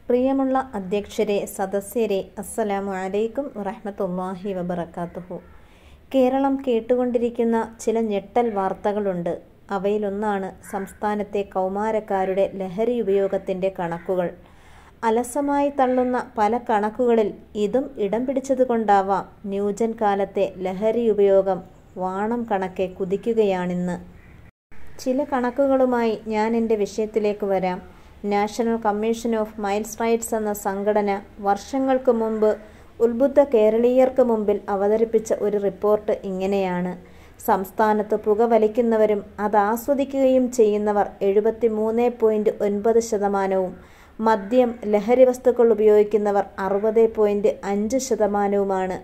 പ്രിയമുള്ള അധ്യക്ഷരെ സദസ്യരെ അസ്സലാമു അലൈക്കും വറഹ്മത്തുള്ളാഹി വബറകാതുഹു കേരളം കേട്ടുകൊണ്ടിരിക്കുന്ന ചില ഞെട്ടൽ വാർത്തകളുണ്ട് അവയിലൊന്നാണ് സംസ്ഥാനത്തെ കൗമാരക്കാരുടെ ലഹരി ഉപയോഗത്തിൻ്റെ കണക്കുകൾ അലസമായി തള്ളുന്ന പല കണക്കുകളിൽ ഇതും ഇടം പിടിച്ചതുകൊണ്ടാവാം ന്യൂജൻ കാലത്തെ ലഹരി ഉപയോഗം വാണം കണക്കെ കുതിക്കുകയാണിന്ന് ചില കണക്കുകളുമായി ഞാൻ എൻ്റെ വിഷയത്തിലേക്ക് വരാം national commission of miles rights എന്ന സംഘടന വർഷങ്ങൾക്ക് മുമ്പ് ഉത്ബുദ്ധ കേരളീയർക്ക് മുമ്പിൽ അവതരിപ്പിച്ച ഒരു റിപ്പോർട്ട് ഇങ്ങനെയാണ് സംസ്ഥാനത്ത് പുകവലിക്കുന്നവരും അത് ആസ്വദിക്കുകയും ചെയ്യുന്നവർ എഴുപത്തി മൂന്ന് പോയിൻറ്റ് ഒൻപത് ശതമാനവും മദ്യം ലഹരി വസ്തുക്കൾ ഉപയോഗിക്കുന്നവർ അറുപത് പോയിൻറ്റ് അഞ്ച് ശതമാനവുമാണ്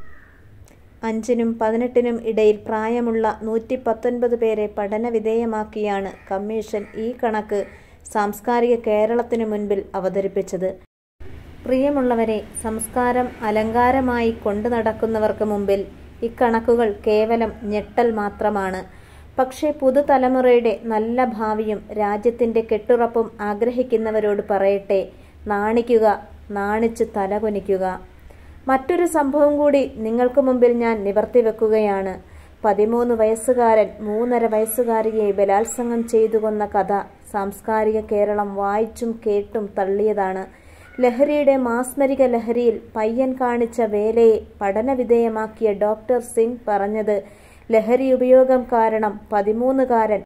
അഞ്ചിനും പതിനെട്ടിനും ഇടയിൽ പ്രായമുള്ള നൂറ്റി പത്തൊൻപത് പേരെ പഠനവിധേയമാക്കിയാണ് കമ്മീഷൻ ഈ കണക്ക് സാംസ്കാരിക കേരളത്തിനു മുൻപിൽ അവതരിപ്പിച്ചത് പ്രിയമുള്ളവരെ സംസ്കാരം അലങ്കാരമായി കൊണ്ടു നടക്കുന്നവർക്ക് മുമ്പിൽ ഇക്കണക്കുകൾ കേവലം ഞെട്ടൽ മാത്രമാണ് പക്ഷേ പുതുതലമുറയുടെ നല്ല ഭാവിയും രാജ്യത്തിൻ്റെ കെട്ടുറപ്പും ആഗ്രഹിക്കുന്നവരോട് പറയട്ടെ നാണിക്കുക നാണിച്ച് തലകുനിക്കുക മറ്റൊരു സംഭവം കൂടി നിങ്ങൾക്ക് മുമ്പിൽ ഞാൻ നിവർത്തി വെക്കുകയാണ് പതിമൂന്ന് വയസ്സുകാരൻ മൂന്നര വയസ്സുകാരിയെ ബലാത്സംഗം ചെയ്തു കൊന്ന കഥ സാംസ്കാരിക കേരളം വായിച്ചും കേട്ടും തള്ളിയതാണ് ലഹരിയുടെ മാസ്മരിക ലഹരിയിൽ പയ്യൻ കാണിച്ച വേലയെ പഠനവിധേയമാക്കിയ ഡോക്ടർ സിംഗ് പറഞ്ഞത് ലഹരി ഉപയോഗം കാരണം പതിമൂന്നുകാരൻ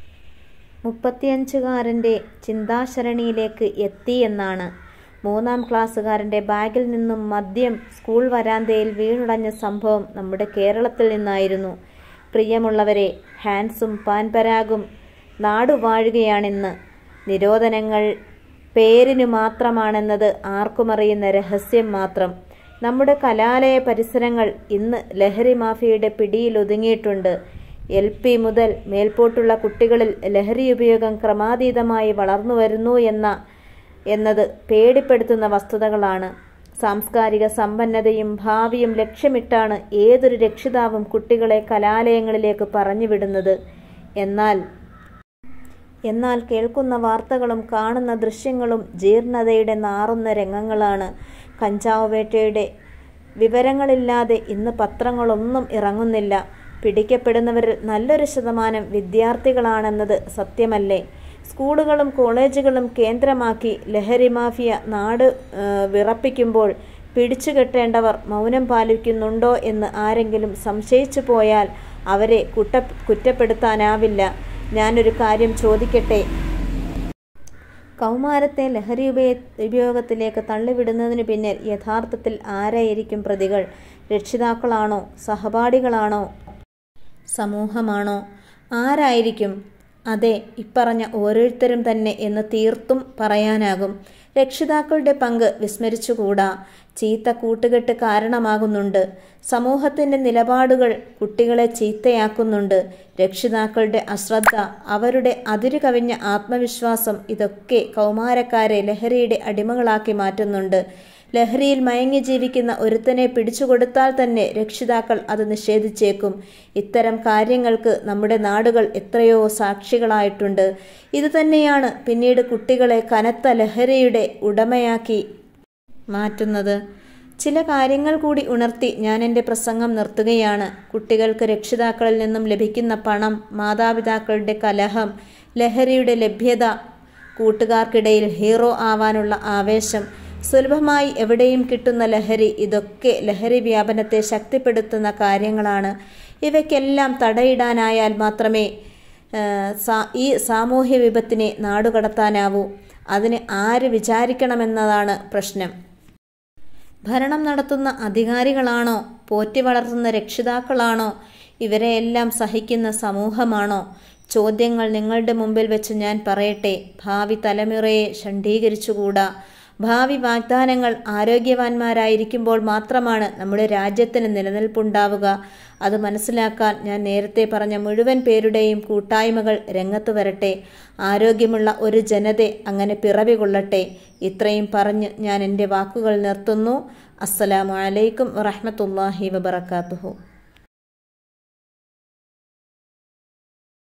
മുപ്പത്തിയഞ്ചുകാരൻ്റെ ചിന്താശരണിയിലേക്ക് എത്തി എന്നാണ് മൂന്നാം ക്ലാസ്സുകാരൻ്റെ ബാഗിൽ നിന്നും മദ്യം സ്കൂൾ വരാന്തയിൽ വീണുടഞ്ഞ സംഭവം നമ്മുടെ കേരളത്തിൽ നിന്നായിരുന്നു പ്രിയമുള്ളവരെ ഹാൻസും പാൻപരാഗും നാടുവാഴുകയാണിന്ന് നിരോധനങ്ങൾ പേരിനു മാത്രമാണെന്നത് ആർക്കുമറിയുന്ന രഹസ്യം മാത്രം നമ്മുടെ കലാലയ പരിസരങ്ങൾ ഇന്ന് ലഹരി മാഫിയയുടെ പിടിയിൽ ഒതുങ്ങിയിട്ടുണ്ട് എൽ പി മുതൽ മേൽപോട്ടുള്ള കുട്ടികളിൽ ലഹരി ഉപയോഗം ക്രമാതീതമായി വളർന്നു വരുന്നു എന്ന എന്നത് പേടിപ്പെടുത്തുന്ന വസ്തുതകളാണ് സാംസ്കാരിക സമ്പന്നതയും ഭാവിയും ലക്ഷ്യമിട്ടാണ് ഏതൊരു രക്ഷിതാവും കുട്ടികളെ കലാലയങ്ങളിലേക്ക് പറഞ്ഞുവിടുന്നത് എന്നാൽ എന്നാൽ കേൾക്കുന്ന വാർത്തകളും കാണുന്ന ദൃശ്യങ്ങളും ജീർണതയുടെ നാറുന്ന രംഗങ്ങളാണ് കഞ്ചാവ് വേട്ടയുടെ വിവരങ്ങളില്ലാതെ ഇന്ന് പത്രങ്ങളൊന്നും ഇറങ്ങുന്നില്ല പിടിക്കപ്പെടുന്നവരിൽ നല്ലൊരു ശതമാനം വിദ്യാർത്ഥികളാണെന്നത് സത്യമല്ലേ സ്കൂളുകളും കോളേജുകളും കേന്ദ്രമാക്കി ലഹരി മാഫിയ നാട് വിറപ്പിക്കുമ്പോൾ പിടിച്ചുകെട്ടേണ്ടവർ മൗനം പാലിക്കുന്നുണ്ടോ എന്ന് ആരെങ്കിലും സംശയിച്ചു പോയാൽ അവരെ കുറ്റ കുറ്റപ്പെടുത്താനാവില്ല ഞാനൊരു കാര്യം ചോദിക്കട്ടെ കൗമാരത്തെ ലഹരി ഉപയ ഉപയോഗത്തിലേക്ക് തള്ളിവിടുന്നതിന് പിന്നിൽ യഥാർത്ഥത്തിൽ ആരായിരിക്കും പ്രതികൾ രക്ഷിതാക്കളാണോ സഹപാഠികളാണോ സമൂഹമാണോ ആരായിരിക്കും അതെ ഇപ്പറഞ്ഞ ഓരോരുത്തരും തന്നെ എന്ന് തീർത്തും പറയാനാകും രക്ഷിതാക്കളുടെ പങ്ക് വിസ്മരിച്ചുകൂടാ ചീത്ത കൂട്ടുകെട്ട് കാരണമാകുന്നുണ്ട് സമൂഹത്തിൻ്റെ നിലപാടുകൾ കുട്ടികളെ ചീത്തയാക്കുന്നുണ്ട് രക്ഷിതാക്കളുടെ അശ്രദ്ധ അവരുടെ അതിരു കവിഞ്ഞ ആത്മവിശ്വാസം ഇതൊക്കെ കൗമാരക്കാരെ ലഹരിയുടെ അടിമകളാക്കി മാറ്റുന്നുണ്ട് ലഹരിയിൽ മയങ്ങി ജീവിക്കുന്ന ഒരുത്തനെ പിടിച്ചുകൊടുത്താൽ തന്നെ രക്ഷിതാക്കൾ അത് നിഷേധിച്ചേക്കും ഇത്തരം കാര്യങ്ങൾക്ക് നമ്മുടെ നാടുകൾ എത്രയോ സാക്ഷികളായിട്ടുണ്ട് ഇതുതന്നെയാണ് പിന്നീട് കുട്ടികളെ കനത്ത ലഹരിയുടെ ഉടമയാക്കി മാറ്റുന്നത് ചില കാര്യങ്ങൾ കൂടി ഉണർത്തി ഞാൻ എൻ്റെ പ്രസംഗം നിർത്തുകയാണ് കുട്ടികൾക്ക് രക്ഷിതാക്കളിൽ നിന്നും ലഭിക്കുന്ന പണം മാതാപിതാക്കളുടെ കലഹം ലഹരിയുടെ ലഭ്യത കൂട്ടുകാർക്കിടയിൽ ഹീറോ ആവാനുള്ള ആവേശം സുലഭമായി എവിടെയും കിട്ടുന്ന ലഹരി ഇതൊക്കെ ലഹരി വ്യാപനത്തെ ശക്തിപ്പെടുത്തുന്ന കാര്യങ്ങളാണ് ഇവയ്ക്കെല്ലാം തടയിടാനായാൽ മാത്രമേ ഈ സാമൂഹ്യ വിപത്തിനെ നാടുകടത്താനാവൂ അതിന് ആര് വിചാരിക്കണമെന്നതാണ് പ്രശ്നം ഭരണം നടത്തുന്ന അധികാരികളാണോ പോറ്റി വളർത്തുന്ന രക്ഷിതാക്കളാണോ ഇവരെയെല്ലാം സഹിക്കുന്ന സമൂഹമാണോ ചോദ്യങ്ങൾ നിങ്ങളുടെ മുമ്പിൽ വെച്ച് ഞാൻ പറയട്ടെ ഭാവി തലമുറയെ ഷണ്ഡീകരിച്ചുകൂടാ ഭാവി വാഗ്ദാനങ്ങൾ ആരോഗ്യവാന്മാരായിരിക്കുമ്പോൾ മാത്രമാണ് നമ്മുടെ രാജ്യത്തിന് നിലനിൽപ്പുണ്ടാവുക അത് മനസ്സിലാക്കാൻ ഞാൻ നേരത്തെ പറഞ്ഞ മുഴുവൻ പേരുടെയും കൂട്ടായ്മകൾ രംഗത്ത് വരട്ടെ ആരോഗ്യമുള്ള ഒരു ജനത അങ്ങനെ പിറവി കൊള്ളട്ടെ ഇത്രയും പറഞ്ഞ് ഞാൻ എൻ്റെ വാക്കുകൾ നിർത്തുന്നു അസ്സലാമു അലൈക്കും വറഹമത്തല്ലാഹി വബർക്കാത്തുഹു